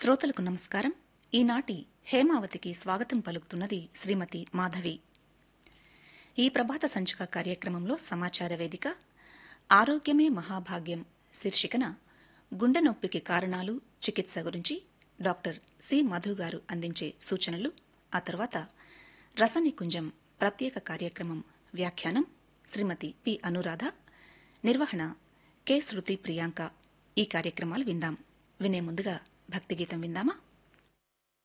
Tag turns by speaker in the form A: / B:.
A: శ్రోతలకు నమస్కారం ఈనాటి హేమావతికి స్వాగతం పలుకుతున్నది శ్రీమతి మాధవి ఈ ప్రభాత సంచిక కార్యక్రమంలో సమాచార వేదిక ఆరోగ్యమే మహాభాగ్యం శీర్షికన గుండె నొప్పికి కారణాలు చికిత్స గురించి డాక్టర్ సి మధు గారు అందించే సూచనలు ఆ తర్వాత రసనికుంజం ప్రత్యేక కార్యక్రమం వ్యాఖ్యానం శ్రీమతి పి అనురాధ నిర్వహణ కె శృతి ప్రియాంక ఈ కార్యక్రమాలు విందాం వినే ముందుగా భక్తి గీతం విందామా